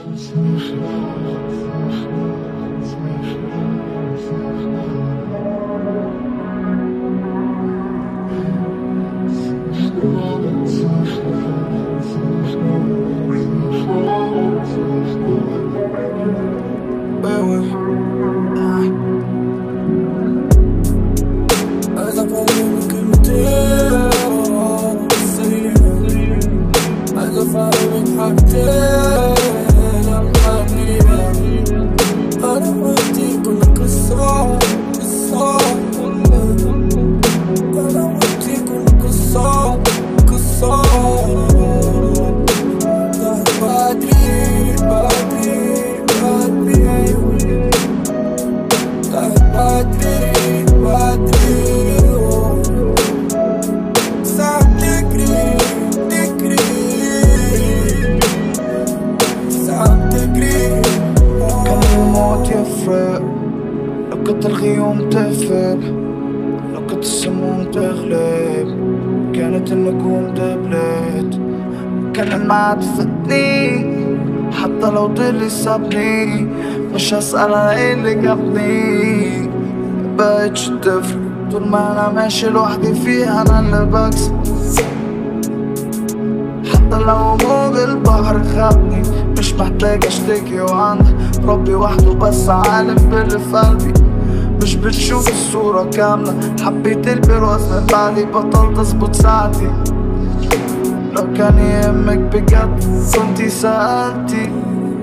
عايز افهم كلمتين عايز افهم حاجتين يا حبيبي انا وانتي كنا قصة قصة انا وانتي كنا قصة قصة بدري بدري بدري بدري بدري ساعة تجري تجري ساعة تجري كان الموت يفرق لو كنت الغيوم تفرق لو كنت السموم تغلب كانت النجوم دبلت كان المعاد فتني حتى لو ضلي سابني مش هسأل على ايه اللي جابني مبقتش تفرق طول ما انا ماشي لوحدي فيها انا اللي بكسب حتى لو موج البحر خدني مش محتاج اشتكي وعندك ربي وحده بس عالم باللي في قلبي مش بتشوف الصورة كاملة حبيت البروز بعدي بطلت اظبط ساعتي لو كان يهمك بجد كنتي سألتي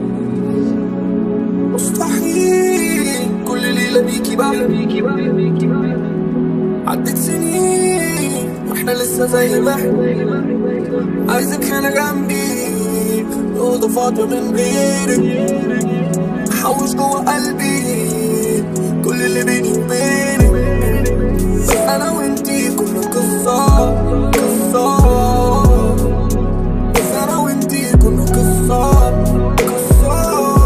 مستحيل كل ليلة بيكي بقى عدت سنين واحنا لسه زي ما احنا عايزك هنا جنبي أوضة فاضية من غيرك حوش جوا قلبي كل اللي بيني وبينك بس أنا وإنتي كنا قصة قصة بس أنا وإنتي كنا قصة قصة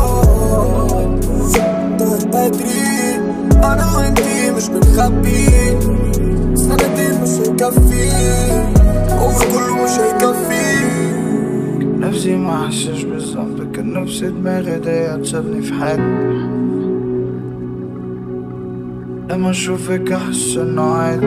طلعت بدري أنا وإنتي مش بنخبي سنتين مش هيكفي عمر كله مش هيكفي نفسي ما احسش بالذنب كان نفسي دماغي دي تسيبني في حالي لما اشوفك احس انه عادي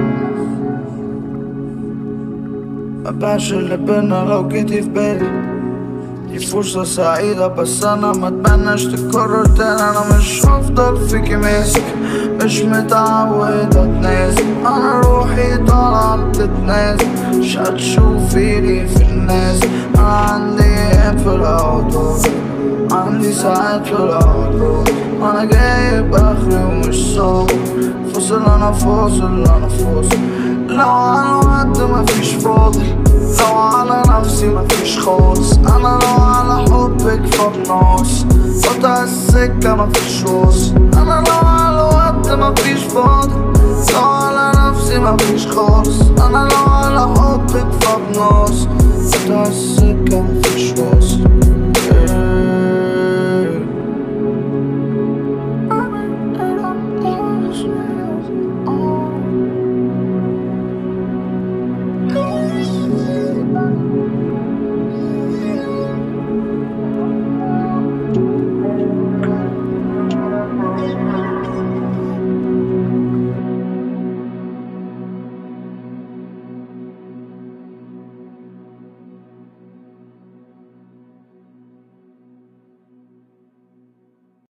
ما بقاش اللي بينا لو جيتي في بالي دي فرصة سعيدة بس أنا ما أتمناش تتكرر تاني أنا مش هفضل فيكي ماسك مش متعود أتنازل أنا روحي طالعة بتتنازل مش هتشوفيني في الناس أنا عندي أيام في العطور عندي ساعات في العطور أنا جايب آخري ومش صابر فاصل أنا فاصل أنا فاصل لو على وقت مفيش فاضل لو على نفسي مفيش خالص انا لو على حبك فبناص قطع السكة مفيش واصل انا لو على وقت مفيش فاضل لو على نفسي مفيش خالص انا لو على حبك فبناص قطع السكة مفيش واصل